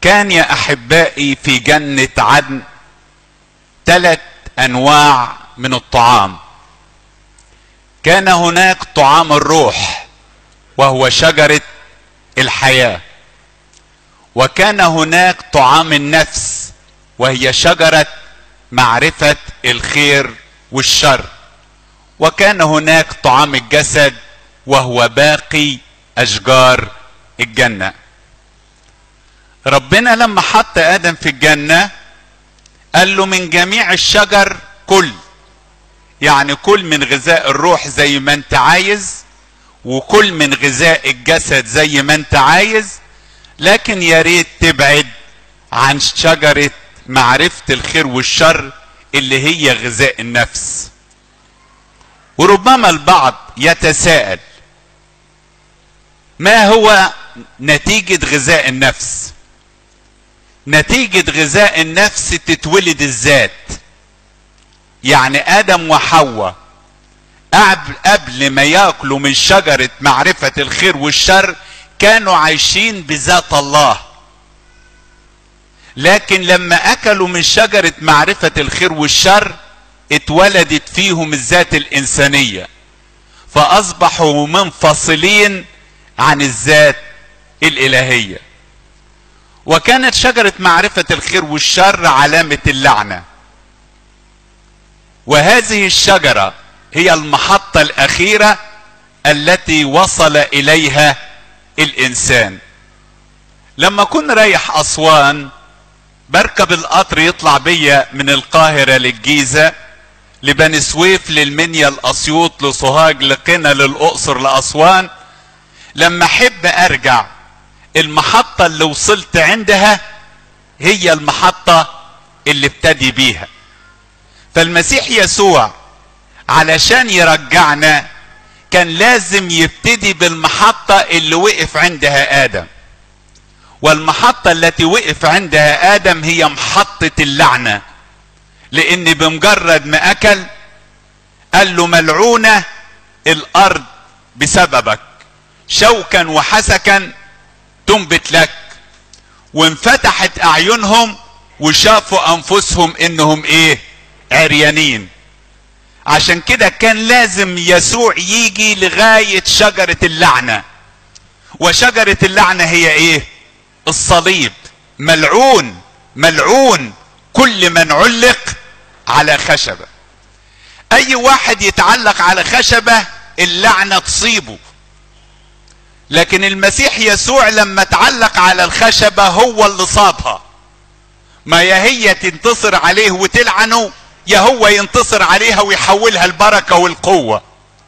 كان يا احبائي في جنة عدن ثلاث انواع من الطعام كان هناك طعام الروح وهو شجرة الحياة وكان هناك طعام النفس وهي شجرة معرفة الخير والشر وكان هناك طعام الجسد وهو باقي اشجار الجنة ربنا لما حط ادم في الجنة قال له من جميع الشجر كل يعني كل من غذاء الروح زي ما انت عايز وكل من غذاء الجسد زي ما انت عايز لكن يا ريت تبعد عن شجرة معرفة الخير والشر اللي هي غذاء النفس وربما البعض يتساءل ما هو نتيجة غذاء النفس نتيجة غذاء النفس تتولد الذات يعني ادم وحواء قبل ما ياكلوا من شجرة معرفة الخير والشر كانوا عايشين بذات الله لكن لما اكلوا من شجرة معرفة الخير والشر اتولدت فيهم الذات الانسانية فاصبحوا منفصلين عن الذات الالهية وكانت شجرة معرفة الخير والشر علامة اللعنة وهذه الشجرة هي المحطة الاخيرة التي وصل اليها الانسان لما كنت رايح اسوان بركب القطر يطلع بيا من القاهرة للجيزة لبني سويف للمنيا الاسيوط لسوهاج لقنا للاقصر لاسوان لما احب ارجع المحطة اللي وصلت عندها هي المحطة اللي ابتدي بيها فالمسيح يسوع علشان يرجعنا كان لازم يبتدي بالمحطة اللي وقف عندها آدم والمحطة التي وقف عندها آدم هي محطة اللعنة لأن بمجرد ما أكل قال له ملعونة الأرض بسببك شوكا وحسكا تنبت لك وانفتحت أعينهم وشافوا أنفسهم إنهم إيه عريانين عشان كده كان لازم يسوع يجي لغاية شجرة اللعنة وشجرة اللعنة هي ايه الصليب ملعون ملعون كل من علق على خشبة اي واحد يتعلق على خشبة اللعنة تصيبه لكن المسيح يسوع لما تعلق على الخشبة هو اللي صابها ما يا هي تنتصر عليه وتلعنه يا هو ينتصر عليها ويحولها البركة والقوة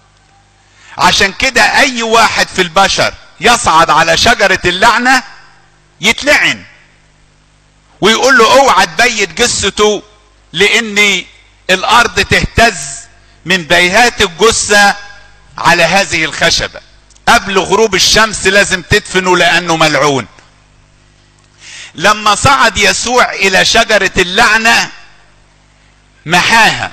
عشان كده اي واحد في البشر يصعد على شجرة اللعنة يتلعن ويقول له اوعى تبيت جثته لان الارض تهتز من بيهات الجثة على هذه الخشبة قبل غروب الشمس لازم تدفنه لانه ملعون لما صعد يسوع الى شجرة اللعنة محاها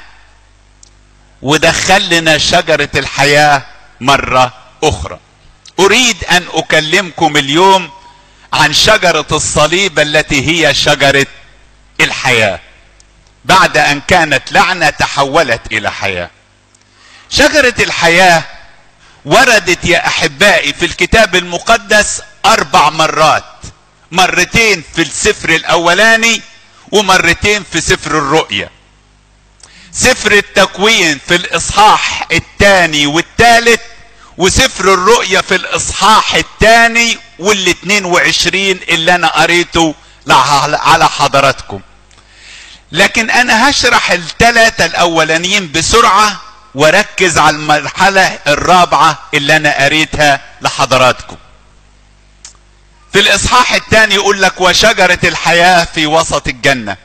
ودخل لنا شجرة الحياة مرة اخرى اريد ان اكلمكم اليوم عن شجرة الصليب التي هي شجرة الحياة بعد ان كانت لعنة تحولت الى حياة شجرة الحياة وردت يا احبائي في الكتاب المقدس اربع مرات مرتين في السفر الاولاني ومرتين في سفر الرؤيا سفر التكوين في الاصحاح الثاني والثالث وسفر الرؤيا في الاصحاح الثاني والاثنين وعشرين اللي انا قريته على حضراتكم لكن انا هشرح الثلاثة الاولانيين بسرعة وركز على المرحلة الرابعة اللي انا قريتها لحضراتكم في الاصحاح الثاني يقول لك وشجرة الحياة في وسط الجنة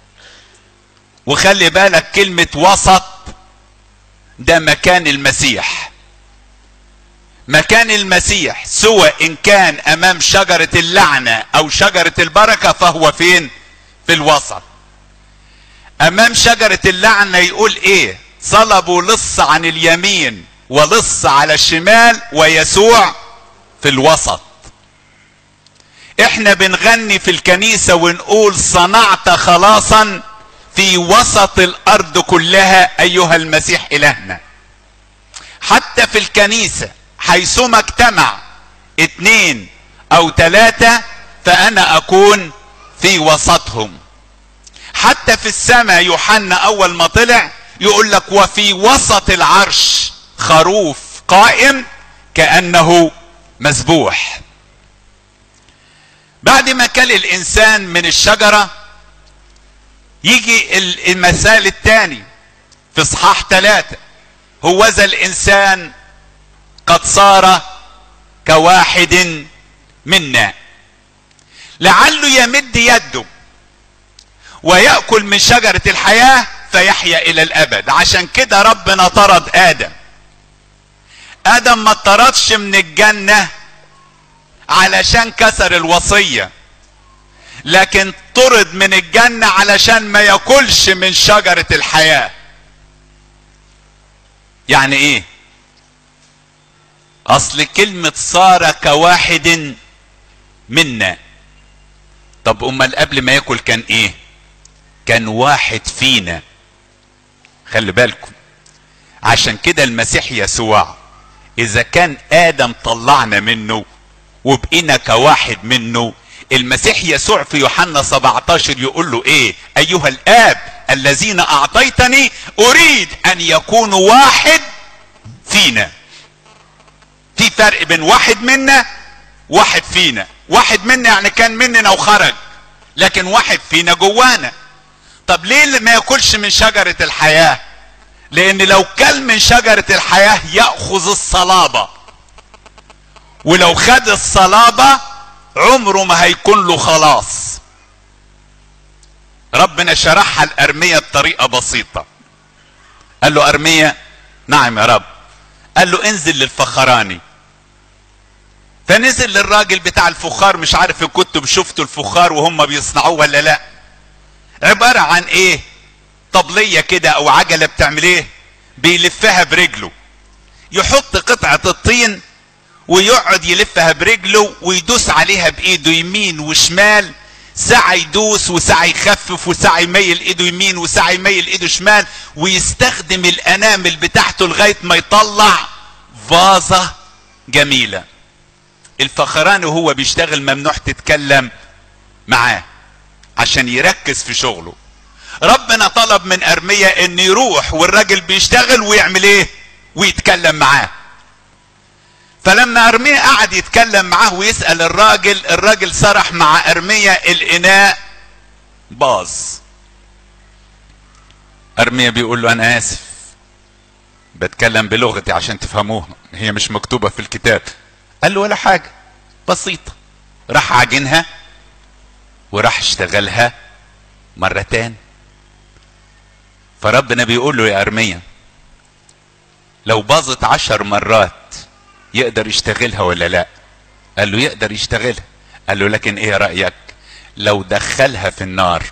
وخلي بالك كلمة وسط ده مكان المسيح مكان المسيح سواء ان كان امام شجرة اللعنة او شجرة البركة فهو فين في الوسط امام شجرة اللعنة يقول ايه صلبوا لص عن اليمين ولص على الشمال ويسوع في الوسط احنا بنغني في الكنيسة ونقول صنعت خلاصا في وسط الارض كلها ايها المسيح الهنا حتى في الكنيسة حيثما اجتمع اتنين او تلاتة فانا اكون في وسطهم حتى في السماء يوحنا اول ما طلع يقول لك وفي وسط العرش خروف قائم كانه مذبوح بعد ما كل الانسان من الشجره يجي المثال الثاني في اصحاح ثلاثة هو ذا الانسان قد صار كواحد منا لعله يمد يده ويأكل من شجرة الحياة فيحيا إلى الأبد عشان كده ربنا طرد آدم آدم ما طردش من الجنة علشان كسر الوصية لكن طرد من الجنة علشان ما ياكلش من شجرة الحياة يعني ايه اصل كلمة صار كواحد منا طب امال قبل ما ياكل كان ايه كان واحد فينا خلي بالكم عشان كده المسيح يسوع اذا كان ادم طلعنا منه وبقينا كواحد منه المسيح يسوع في يوحنا 17 يقول له ايه ايها الاب الذين اعطيتني اريد ان يكونوا واحد فينا في فرق بين واحد منا واحد فينا واحد منا يعني كان مننا وخرج لكن واحد فينا جوانا طب ليه ما ياكلش من شجرة الحياة لان لو كل من شجرة الحياة يأخذ الصلابة ولو خد الصلابة عمره ما هيكون له خلاص ربنا شرحها الأرمية بطريقة بسيطة قال له أرمية نعم يا رب قال له انزل للفخراني فنزل للراجل بتاع الفخار مش عارف ان كنتم شفتوا الفخار وهم بيصنعوه ولا لا عبارة عن ايه طبلية كده او عجلة بتعمل ايه بيلفها برجله يحط قطعة الطين ويقعد يلفها برجله ويدوس عليها بايده يمين وشمال ساعة يدوس وساعة يخفف وساعة يميل ايده يمين وساعة يميل ايده شمال ويستخدم الانامل بتاعته لغاية ما يطلع فازة جميلة الفخراني وهو بيشتغل ممنوع تتكلم معاه عشان يركز في شغله ربنا طلب من ارمية ان يروح والراجل بيشتغل ويعمل ايه ويتكلم معاه فلما ارمية قعد يتكلم معاه ويسأل الراجل الراجل صرح مع ارمية الاناء باظ ارمية بيقول له انا اسف بتكلم بلغتي عشان تفهموها هي مش مكتوبة في الكتاب قال له ولا حاجة بسيطة راح عجنها وراح اشتغلها مرتين فربنا بيقول له يا ارمية لو باظت عشر مرات يقدر يشتغلها ولا لا قال له يقدر يشتغلها قال له لكن ايه رأيك لو دخلها في النار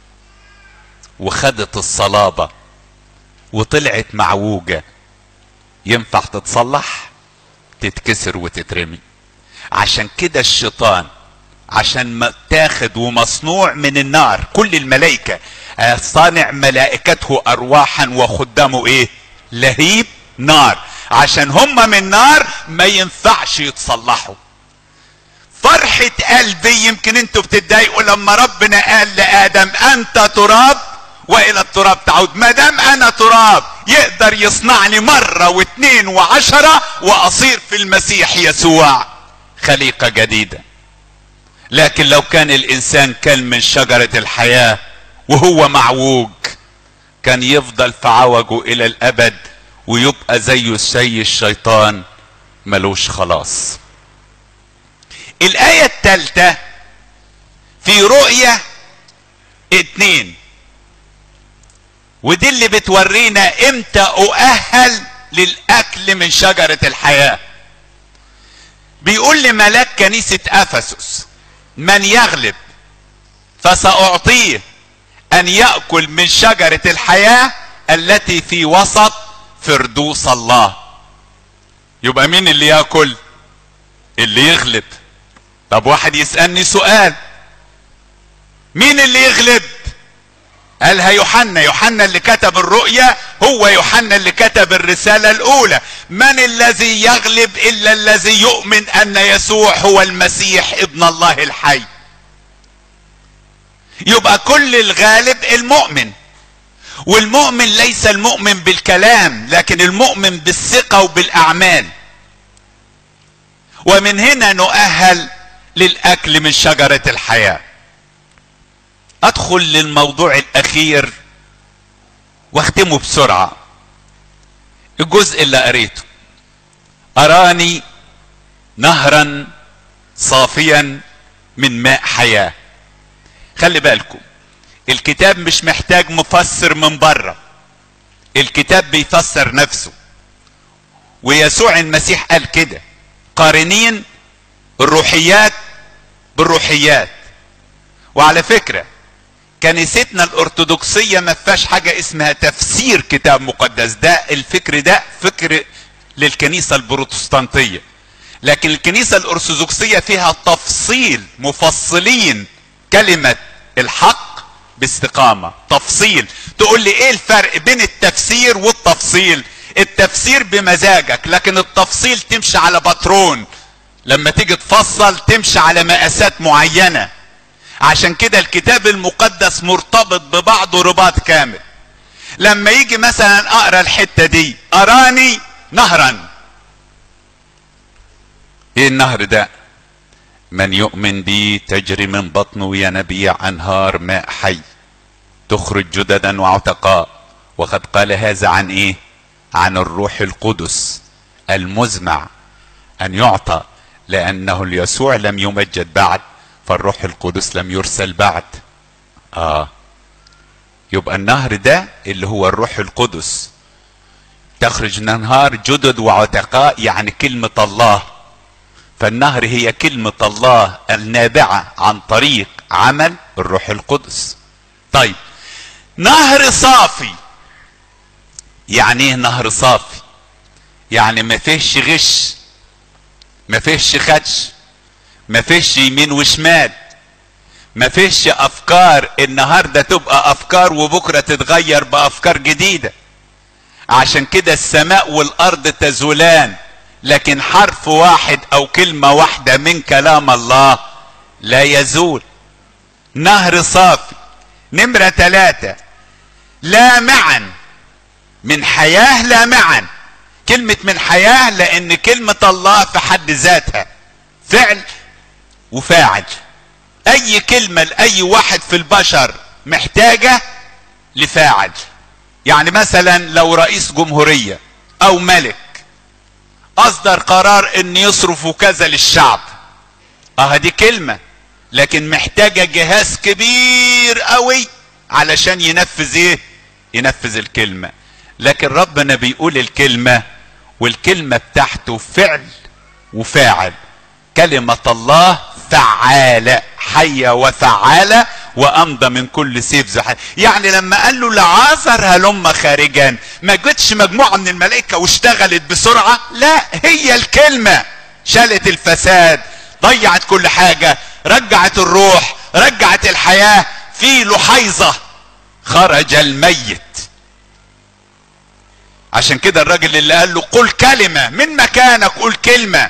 وخدت الصلابة وطلعت معوجة ينفع تتصلح تتكسر وتترمي عشان كده الشيطان عشان متاخد ومصنوع من النار كل الملائكة صانع ملائكته ارواحا وخدامه ايه لهيب نار عشان هم من نار ما ينفعش يتصلحوا فرحة قلبي يمكن انتوا بتتضايقوا لما ربنا قال لآدم انت تراب والى التراب تعود ما دام انا تراب يقدر يصنعني مرة واثنين وعشرة واصير في المسيح يسوع خليقة جديدة لكن لو كان الانسان كل من شجرة الحياة وهو معوج كان يفضل في عوجه الى الابد ويبقى زيه زي الشيطان ملوش خلاص الآية الثالثة في رؤية اتنين ودي اللي بتورينا امتى اؤهل للاكل من شجرة الحياة بيقول لملاك كنيسة افسس من يغلب فساعطيه ان ياكل من شجرة الحياة التي في وسط فردوس الله يبقى مين اللي ياكل اللي يغلب طب واحد يسألني سؤال مين اللي يغلب قالها يوحنا يوحنا اللي كتب الرؤيا هو يوحنا اللي كتب الرسالة الأولى من الذي يغلب إلا الذي يؤمن أن يسوع هو المسيح ابن الله الحي يبقى كل الغالب المؤمن والمؤمن ليس المؤمن بالكلام لكن المؤمن بالثقة وبالأعمال ومن هنا نؤهل للأكل من شجرة الحياة ادخل للموضوع الاخير واختمه بسرعة الجزء اللي قريته اراني نهرا صافيا من ماء حياة خلي بالكم الكتاب مش محتاج مفسر من بره الكتاب بيفسر نفسه ويسوع المسيح قال كده قارنين الروحيات بالروحيات وعلى فكره كنيستنا الارثوذكسيه ما فيهاش حاجه اسمها تفسير كتاب مقدس ده الفكر ده فكر للكنيسه البروتستانتيه لكن الكنيسه الارثوذكسيه فيها تفصيل مفصلين كلمه الحق باستقامه تفصيل تقول لي ايه الفرق بين التفسير والتفصيل التفسير بمزاجك لكن التفصيل تمشي على باترون لما تيجي تفصل تمشي على مقاسات معينه عشان كده الكتاب المقدس مرتبط ببعضه رباط كامل لما يجي مثلا اقرا الحته دي اراني نهرا ايه النهر ده من يؤمن بي تجري من بطنه ينابيع انهار ماء حي تخرج جددا وعتقاء وقد قال هذا عن ايه عن الروح القدس المزمع ان يعطى لانه اليسوع لم يمجد بعد فالروح القدس لم يرسل بعد اه يبقى النهر ده اللي هو الروح القدس تخرج من انهار جدد وعتقاء يعني كلمة الله فالنهر هي كلمة الله النابعة عن طريق عمل الروح القدس طيب نهر صافي يعني ايه نهر صافي يعني ما فيهش غش ما فيهش خدش ما فيش يمين وشمال ما فيش افكار النهارده تبقى افكار وبكره تتغير بافكار جديده عشان كده السماء والارض تزولان لكن حرف واحد او كلمه واحده من كلام الله لا يزول نهر صافي نمره ثلاثه لامعا من حياه لامعا كلمه من حياه لان كلمه الله في حد ذاتها فعل وفاعل اي كلمة لاي واحد في البشر محتاجة لفاعل يعني مثلا لو رئيس جمهورية او ملك اصدر قرار ان يصرفوا كذا للشعب اه دي كلمة لكن محتاجة جهاز كبير قوي علشان ينفذ ايه ينفذ الكلمة لكن ربنا بيقول الكلمة والكلمة بتاعته فعل وفاعل كلمة الله فعالة حية وفعالة وأمضى من كل سيف زحل يعني لما قال له لعازر هلم خارجا ما جتش مجموعة من الملائكة واشتغلت بسرعة لا هي الكلمة شالت الفساد ضيعت كل حاجة رجعت الروح رجعت الحياة في لحيظة خرج الميت عشان كده الراجل اللي قال له قل كلمة من مكانك قل كلمة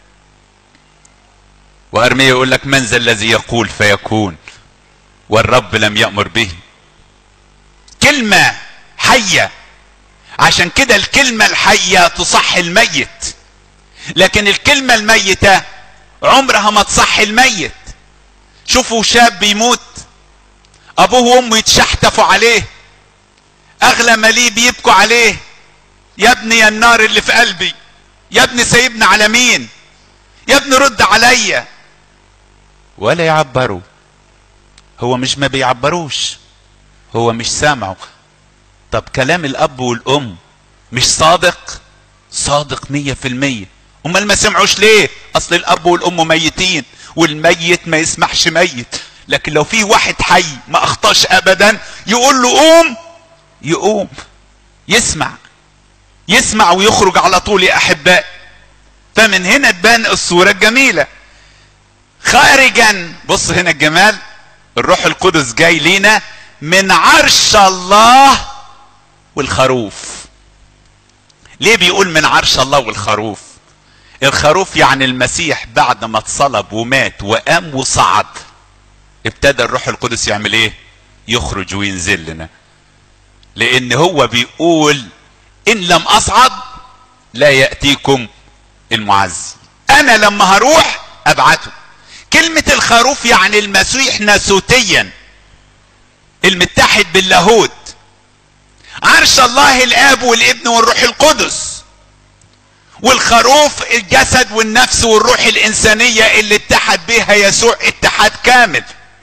وارميا يقول لك من ذا الذي يقول فيكون والرب لم يأمر به كلمة حية عشان كده الكلمة الحية تصح الميت لكن الكلمة الميتة عمرها ما تصح الميت شوفوا شاب بيموت ابوه وامه يتشحتفوا عليه اغلى ما ليه بيبكوا عليه يا ابني يا النار اللي في قلبي يا ابني سايبني على مين يا ابني رد عليا ولا يعبروا هو مش ما بيعبروش هو مش سامعه طب كلام الاب والام مش صادق صادق مية في المية امال ما سمعوش ليه اصل الاب والام ميتين والميت ما يسمحش ميت لكن لو في واحد حي ما اخطاش ابدا يقول له قوم يقوم يسمع يسمع ويخرج على طول يا احبائي فمن هنا تبان الصورة الجميلة خارجا بص هنا الجمال الروح القدس جاي لينا من عرش الله والخروف ليه بيقول من عرش الله والخروف الخروف يعني المسيح بعد ما اتصلب ومات وقام وصعد ابتدى الروح القدس يعمل ايه يخرج وينزل لنا لان هو بيقول ان لم اصعد لا ياتيكم المعز انا لما هروح ابعته كلمة الخروف يعني المسيح ناسوتيا المتحد باللاهوت عرش الله الاب والابن والروح القدس والخروف الجسد والنفس والروح الانسانية اللي اتحد بها يسوع اتحاد كامل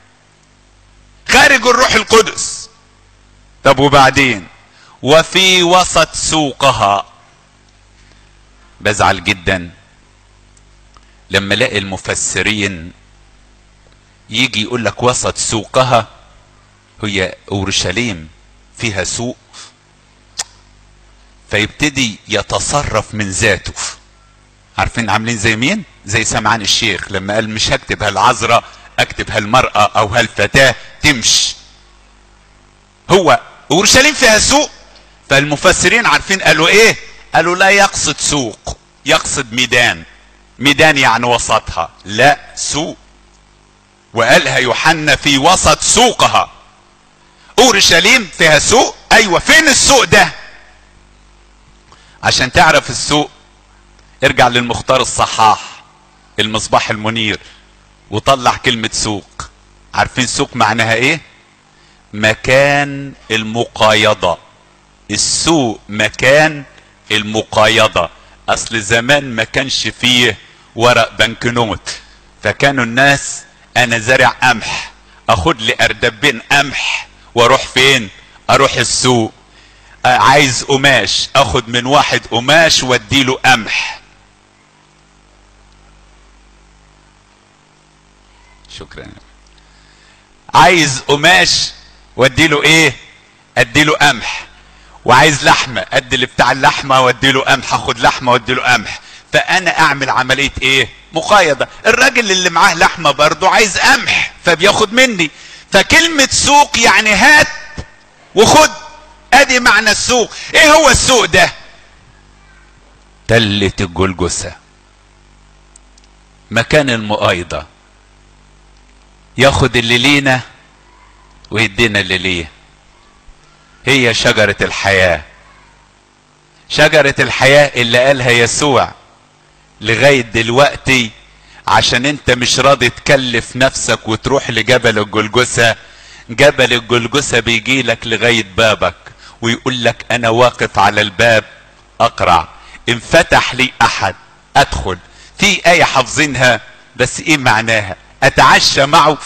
خارج الروح القدس طب وبعدين وفي وسط سوقها بزعل جدا لما الاقي المفسرين يجي يقول لك وسط سوقها هي اورشليم فيها سوق فيبتدي يتصرف من ذاته عارفين عاملين زي مين زي سمعان الشيخ لما قال مش هكتب هالعذراء اكتب هالمرأة او هالفتاة تمشي هو اورشليم فيها سوق فالمفسرين عارفين قالوا ايه قالوا لا يقصد سوق يقصد ميدان ميدان يعني وسطها لا سوق وقالها يوحنا في وسط سوقها اورشليم فيها سوق ايوه فين السوق ده عشان تعرف السوق ارجع للمختار الصحاح المصباح المنير وطلع كلمة سوق عارفين سوق معناها ايه مكان المقايضة السوق مكان المقايضة اصل زمان ما كانش فيه ورق بنكنوت فكانوا الناس انا زارع قمح اخد لي اردبين قمح واروح فين اروح السوق عايز قماش اخد من واحد قماش واديله قمح شكرا عايز قماش واديله ايه اديله قمح وعايز لحمه ادي اللي بتاع اللحمه واديله قمح اخد لحمه واديله قمح فانا اعمل عمليه ايه مقايضه الراجل اللي معاه لحمه برضه عايز قمح فبياخد مني فكلمه سوق يعني هات وخد ادي معنى السوق ايه هو السوق ده تلة الجلجسة مكان المقايضة ياخد اللي لينا ويدينا اللي ليه هي شجرة الحياة شجرة الحياة اللي قالها يسوع لغاية دلوقتي عشان انت مش راضي تكلف نفسك وتروح لجبل الجلجسة جبل الجلجسة بيجي لك لغاية بابك ويقول لك انا واقف على الباب اقرع ان فتح لي احد ادخل في ايه حافظينها بس ايه معناها اتعشى معه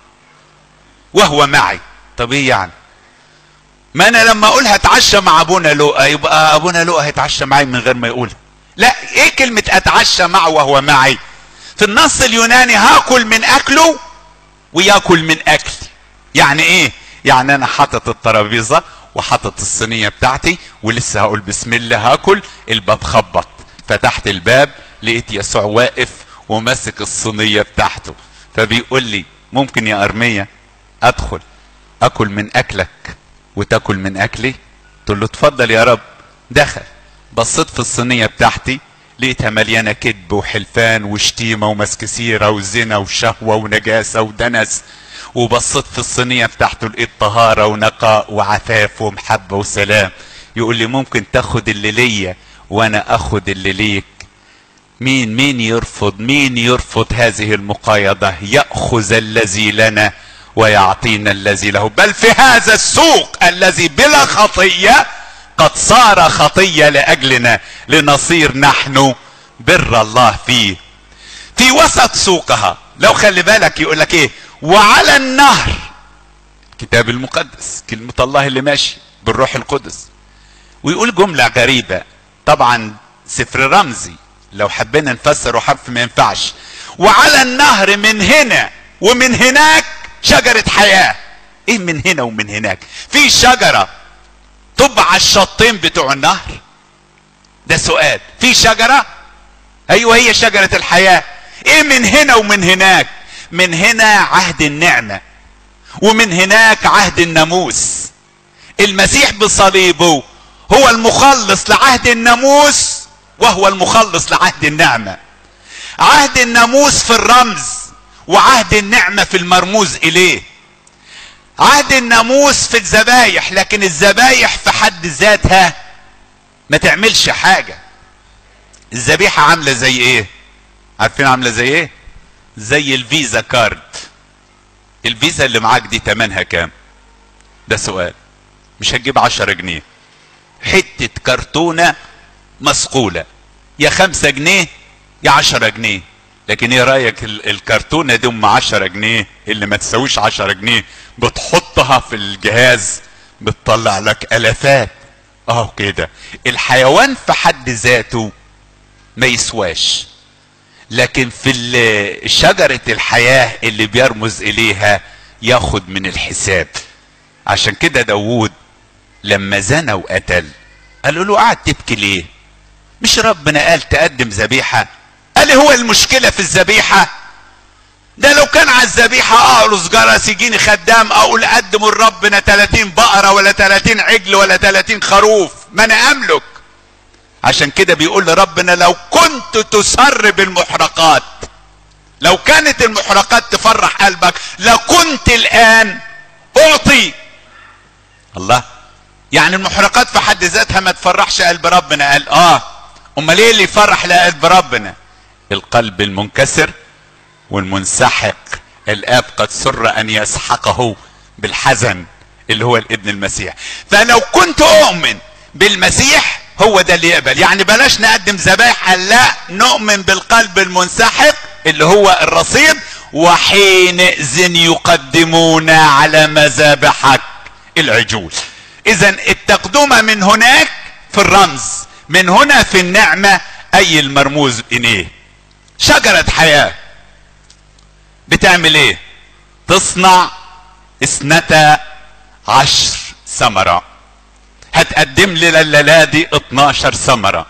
وهو معي طب ايه يعني ما انا لما اقول هتعشى مع ابونا لؤى يبقى ابونا لؤى هيتعشى معي من غير ما يقول لا ايه كلمة اتعشى معه وهو معي في النص اليوناني هاكل من اكله وياكل من اكلي يعني ايه يعني انا حاطط الترابيزه وحاطط الصينيه بتاعتي ولسه هقول بسم الله هاكل الباب خبط فتحت الباب لقيت يسوع واقف وماسك الصينيه بتاعته فبيقول لي ممكن يا ارميه ادخل اكل من اكلك وتاكل من اكلي قلت له اتفضل يا رب دخل بصيت في الصينيه بتاعتي لقيتها مليانه كذب وحلفان وشتيمه ومسك سيره وزنا وشهوه ونجاسه ودنس وبصيت في الصينيه بتاعته لقيت طهاره ونقاء وعفاف ومحبه وسلام يقول لي ممكن تاخد اللي ليا وانا اخد اللي ليك مين مين يرفض مين يرفض هذه المقايضه ياخذ الذي لنا ويعطينا الذي له بل في هذا السوق الذي بلا خطيه قد صار خطيه لاجلنا لنصير نحن بر الله فيه في وسط سوقها لو خلي بالك يقول لك ايه وعلى النهر الكتاب المقدس كلمة الله اللي ماشي بالروح القدس ويقول جملة غريبة طبعا سفر رمزي لو حبينا نفسره حرف ما ينفعش وعلى النهر من هنا ومن هناك شجرة حياة ايه من هنا ومن هناك في شجرة تبع على الشطين بتوع النهر ده سؤال في شجرة ايوه هي شجرة الحياة ايه من هنا ومن هناك من هنا عهد النعمة ومن هناك عهد الناموس المسيح بصليبه هو المخلص لعهد الناموس وهو المخلص لعهد النعمة عهد الناموس في الرمز وعهد النعمة في المرموز إليه عهد الناموس في الذبايح لكن الذبايح في حد ذاتها ما تعملش حاجة الذبيحة عاملة زي ايه عارفين عاملة زي ايه زي الفيزا كارد الفيزا اللي معاك دي تمنها كام ده سؤال مش هتجيب عشرة جنيه حتة كرتونة مسقولة يا خمسة جنيه يا عشرة جنيه لكن ايه رايك الكرتونه دي ام 10 جنيه اللي ما تساويش 10 جنيه بتحطها في الجهاز بتطلع لك الافات اه كده الحيوان في حد ذاته ما يسواش لكن في شجرة الحياة اللي بيرمز اليها ياخد من الحساب عشان كده داوود لما زنى وقتل قالوا له قاعد تبكي ليه مش ربنا قال تقدم ذبيحه قال هو المشكلة في الذبيحة ده لو كان على الذبيحة اقرص جرس يجيني خدام اقول قدموا لربنا 30 بقرة ولا 30 عجل ولا 30 خروف ما انا املك عشان كده بيقول لربنا لو كنت تسر بالمحرقات لو كانت المحرقات تفرح قلبك لكنت الان اعطي الله يعني المحرقات في حد ذاتها ما تفرحش قلب ربنا قال اه امال ايه اللي يفرح لقلب ربنا القلب المنكسر والمنسحق الاب قد سر ان يسحقه بالحزن اللي هو الابن المسيح فلو كنت اؤمن بالمسيح هو ده اللي يقبل يعني بلاش نقدم ذبائح لا نؤمن بالقلب المنسحق اللي هو الرصيد وحينئذ يقدمون على مذابحك العجول اذا التقدمة من هناك في الرمز من هنا في النعمة اي المرموز اليه شجرة حياة بتعمل ايه تصنع اثنتا عشر ثمرة هتقدم لي الليلة دي 12 ثمرة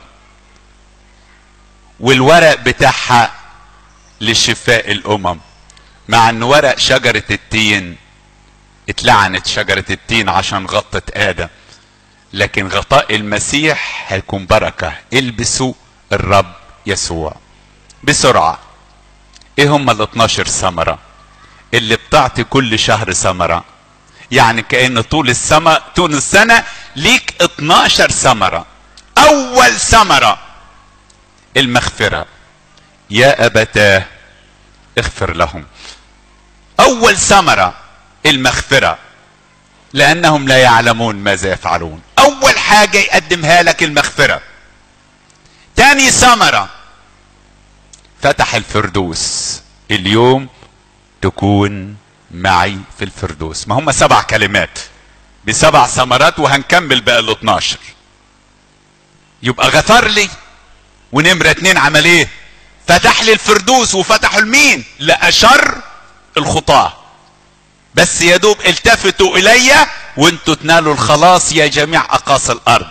والورق بتاعها لشفاء الامم مع ان ورق شجرة التين اتلعنت شجرة التين عشان غطت ادم لكن غطاء المسيح هيكون بركة البسوا الرب يسوع بسرعة ايه هم ال 12 ثمرة اللي بتعطي كل شهر ثمرة يعني كأن طول السنة طول السنة ليك 12 ثمرة أول ثمرة المغفرة يا أبتاه اغفر لهم أول ثمرة المغفرة لأنهم لا يعلمون ماذا يفعلون أول حاجة يقدمها لك المغفرة تاني ثمرة فتح الفردوس اليوم تكون معي في الفردوس ما هم سبع كلمات بسبع ثمرات وهنكمل بقى ال 12 يبقى غفر لي ونمرة اتنين عمل ايه فتح لي الفردوس وفتحوا لمين لأشر الخطاة بس يا دوب التفتوا الي وانتوا تنالوا الخلاص يا جميع اقاصي الارض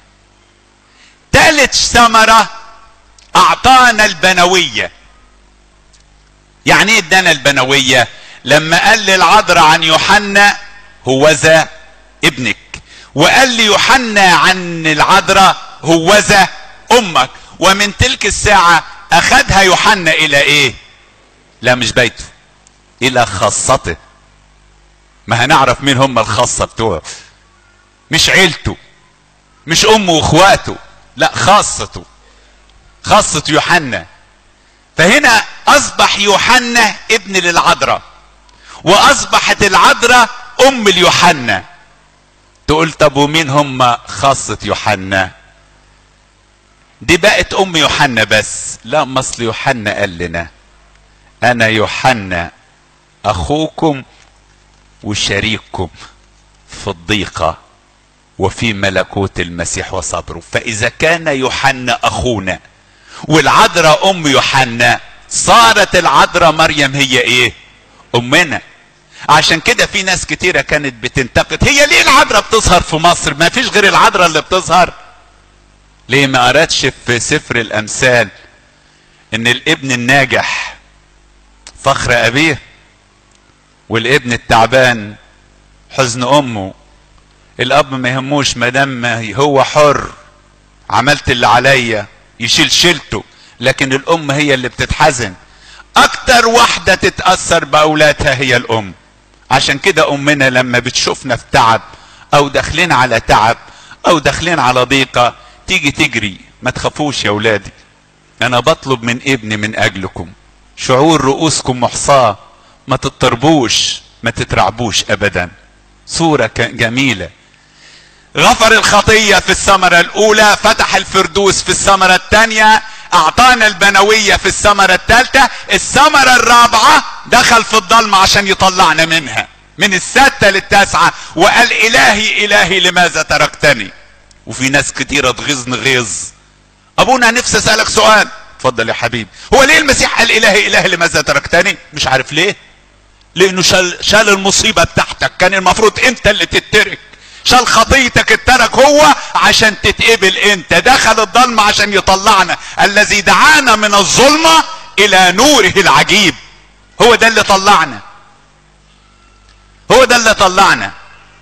ثالث ثمرة اعطانا البنوية يعني ايه ادانا البنوية لما قال للعذراء عن يوحنا هوذا ابنك وقال لي يوحنا عن العذراء هوذا امك ومن تلك الساعة اخذها يوحنا الى ايه لا مش بيته الى خاصته ما هنعرف مين هم الخاصة بتوعه مش عيلته مش امه واخواته لا خاصته خاصة يوحنا فهنا اصبح يوحنا ابن للعذراء واصبحت العذراء ام ليوحنا تقول طب ومين هم خاصة يوحنا دي بقت ام يوحنا بس لا مصل يوحنا قال لنا انا يوحنا اخوكم وشريككم في الضيقة وفي ملكوت المسيح وصبره فاذا كان يوحنا اخونا والعذراء ام يوحنا صارت العذراء مريم هي ايه امنا عشان كده في ناس كتيرة كانت بتنتقد هي ليه العذراء بتظهر في مصر ما فيش غير العذراء اللي بتظهر ليه ما قراتش في سفر الامثال ان الابن الناجح فخر ابيه والابن التعبان حزن امه الاب ما يهموش ما دام هو حر عملت اللي عليا يشيل شيلته لكن الام هي اللي بتتحزن اكتر واحدة تتأثر باولادها هي الام عشان كده امنا لما بتشوفنا في تعب او داخلين على تعب او داخلين على ضيقة تيجي تجري ما تخافوش يا اولادي انا بطلب من ابني من اجلكم شعور رؤوسكم محصاة ما تضطربوش ما تترعبوش ابدا صورة جميلة غفر الخطية في الثمرة الاولى فتح الفردوس في الثمرة الثانية اعطانا البنوية في الثمرة الثالثة الثمرة الرابعة دخل في الضلمة عشان يطلعنا منها من الستة للتاسعة وقال الهي الهي لماذا تركتني وفي ناس كتيرة تغيظني غيظ ابونا نفسي اسألك سؤال اتفضل يا حبيبي هو ليه المسيح قال الهي الهي لماذا تركتني مش عارف ليه لانه شال, شال المصيبة بتاعتك كان المفروض انت اللي تترك شال خطيتك اترك هو عشان تتقبل انت دخل الظلمة عشان يطلعنا الذي دعانا من الظلمة الى نوره العجيب هو ده اللي طلعنا هو ده اللي طلعنا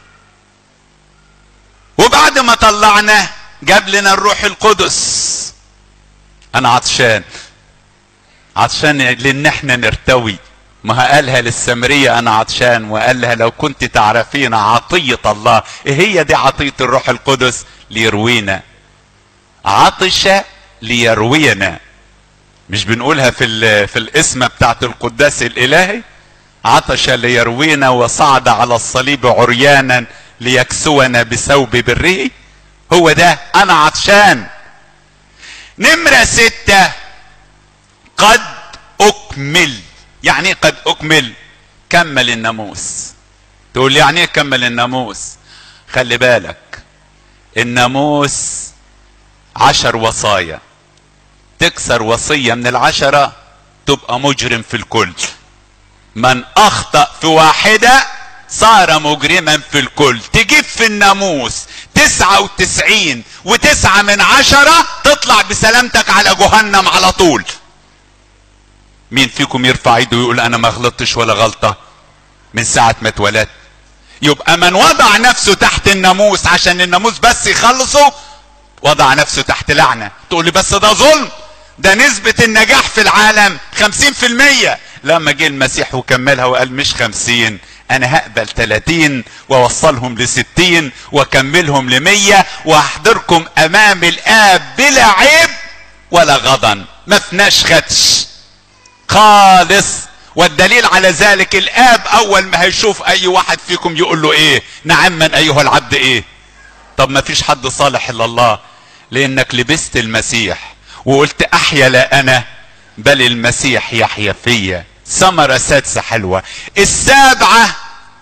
وبعد ما طلعنا جاب لنا الروح القدس انا عطشان عطشان لان احنا نرتوي ما قالها للسامرية انا عطشان وقال لها لو كنت تعرفين عطية الله ايه هي دي عطية الروح القدس ليروينا عطش ليروينا مش بنقولها في في الاسم بتاعت القداس الالهي عطش ليروينا وصعد على الصليب عريانا ليكسونا بثوب بره هو ده انا عطشان نمرة ستة قد اكمل يعني ايه قد اكمل كمل الناموس تقول لي يعني ايه كمل الناموس خلي بالك الناموس عشر وصايا تكسر وصية من العشرة تبقى مجرم في الكل من اخطأ في واحدة صار مجرما في الكل تجيب في الناموس تسعة وتسعين وتسعة من عشرة تطلع بسلامتك على جهنم على طول مين فيكم يرفع ايده ويقول انا ما غلطتش ولا غلطة من ساعة ما اتولدت يبقى من وضع نفسه تحت الناموس عشان الناموس بس يخلصه وضع نفسه تحت لعنة تقول لي بس ده ظلم ده نسبة النجاح في العالم خمسين في المية لما جه المسيح وكملها وقال مش خمسين انا هقبل تلاتين واوصلهم لستين واكملهم لمية واحضركم امام الاب بلا عيب ولا غضن ما فناش خدش خالص والدليل على ذلك الاب اول ما هيشوف اي واحد فيكم يقول له ايه نعم من ايها العبد ايه طب ما فيش حد صالح الا الله لانك لبست المسيح وقلت احيا لا انا بل المسيح يحيا فيا ثمرة سادسة حلوة السابعة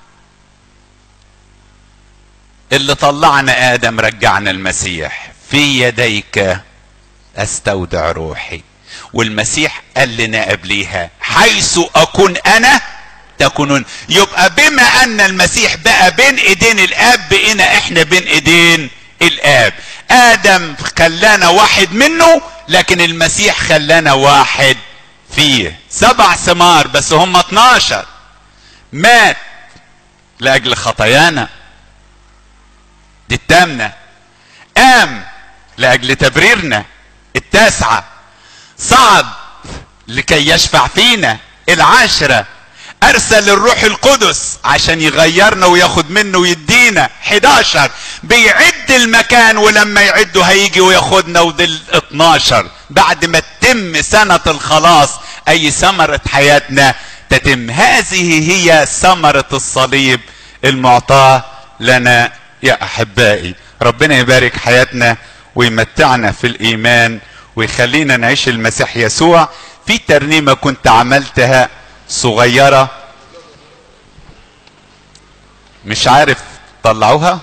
اللي طلعنا ادم رجعنا المسيح في يديك استودع روحي والمسيح قال لنا قبليها حيث اكون انا تكونون يبقى بما ان المسيح بقى بين ايدين الاب بقينا احنا بين ايدين الاب ادم خلانا واحد منه لكن المسيح خلانا واحد فيه سبع ثمار بس هم 12 مات لاجل خطايانا دي التامنة قام لاجل تبريرنا التاسعة صعد لكي يشفع فينا العاشرة ارسل الروح القدس عشان يغيرنا وياخد منه ويدينا 11 بيعد المكان ولما يعده هيجي وياخدنا ودل 12 بعد ما تتم سنة الخلاص اي ثمرة حياتنا تتم هذه هي ثمرة الصليب المعطاة لنا يا احبائي ربنا يبارك حياتنا ويمتعنا في الايمان ويخلينا نعيش المسيح يسوع في ترنيمة كنت عملتها صغيرة مش عارف طلعوها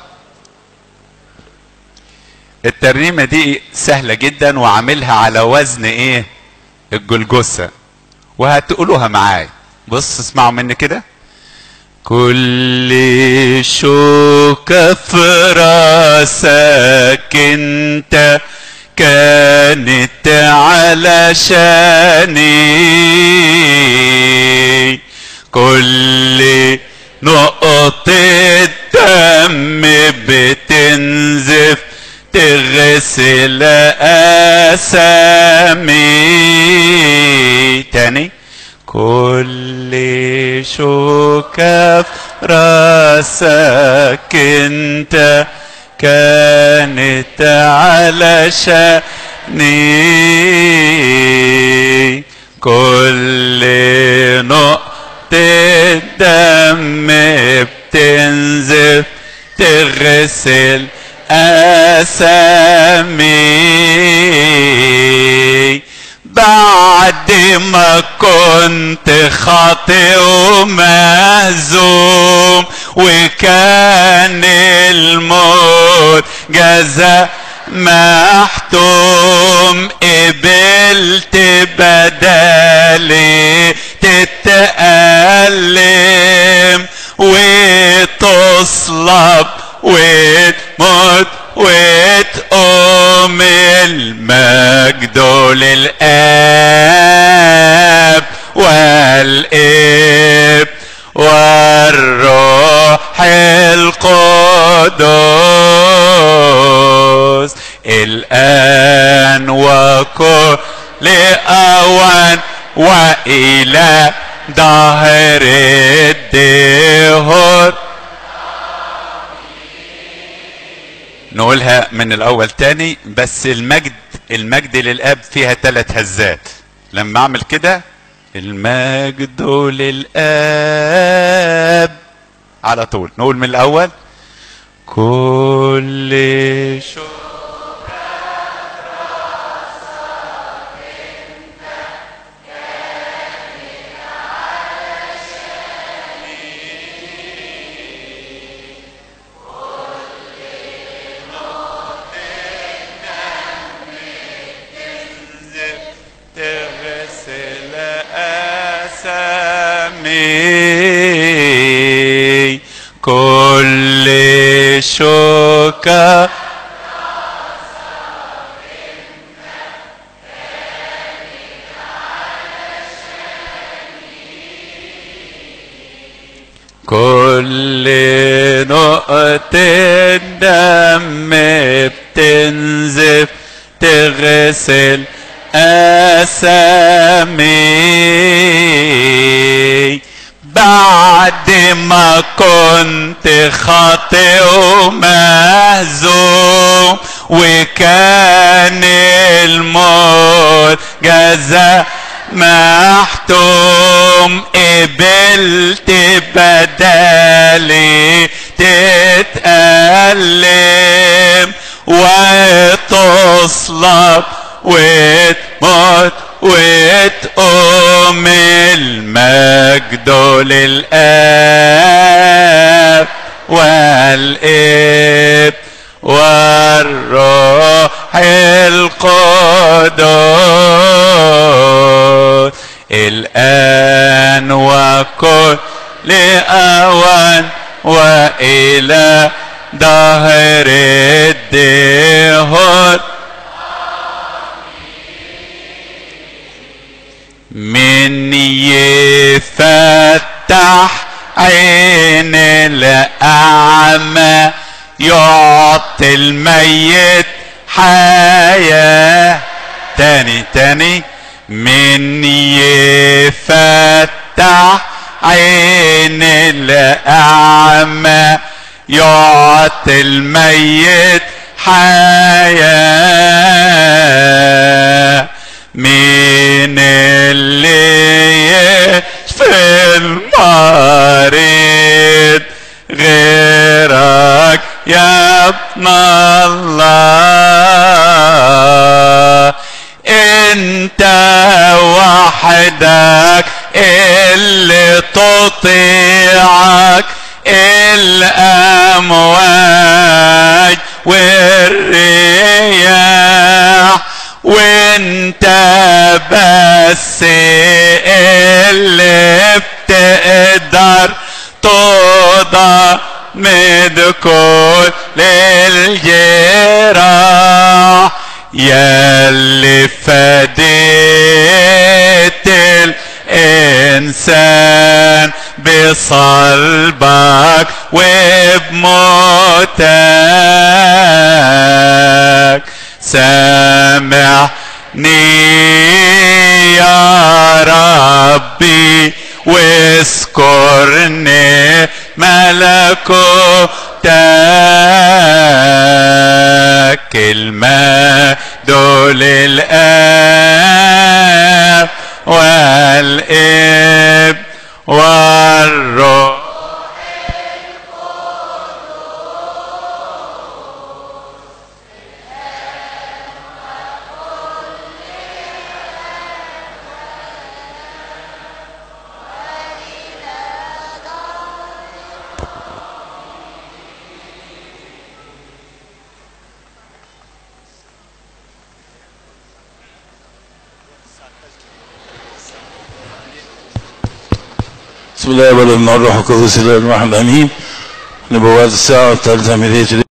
الترنيمة دي سهلة جدا وعاملها على وزن ايه الجلجسة وهتقولوها معايا بص اسمعوا مني كده كل شوكة في راسك انت كانت علشاني كل نقطة دم بتنزف تغسل أسامي تاني كل شوكة في راسك انت كانت علشاني كل نقطة دم بتنزف تغسل أسامي بعد ما كنت خاطئ ومهزوم وكان الموت جزاء محتوم قبلت بدالي تتألم وتصلب وتموت وتقوم المجد للآب والإب والروح القدس الآن وكل أوان وإلى ظهر الدهر نقولها من الاول تاني بس المجد المجد للاب فيها ثلاث هزات لما اعمل كده المجد للاب على طول نقول من الاول كل شو تغسل أسامي كل شوكة كل نقطة دم بتنزف تغسل أسامي بعد ما كنت خاطئ ومهزوم وكان الموت جزاء محتوم قبلت بدالي تتألم وتصلب وتموت وتقوم المجد للآب والإب والروح القدس الآن وكل أوان وإلى ظهر الدهر من يفتح عين الأعمى يعطي الميت حياة تاني تاني من يفتح عين الأعمى يعطي الميت حياة مين اللي يشفي المريض غيرك يا ابن الله انت وحدك اللي تطيعك الامواج والرياح وانت بس اللي بتقدر تضمد كل الجراح يلي فديت الانسان بصلبك وبموتك سامعني يا ربي واذكرني ملكوتك المجد للآب والإب والروح بسم الله والابن والروح القدس الى الواحد امين نبوات الساعه الثالثه ميلاديه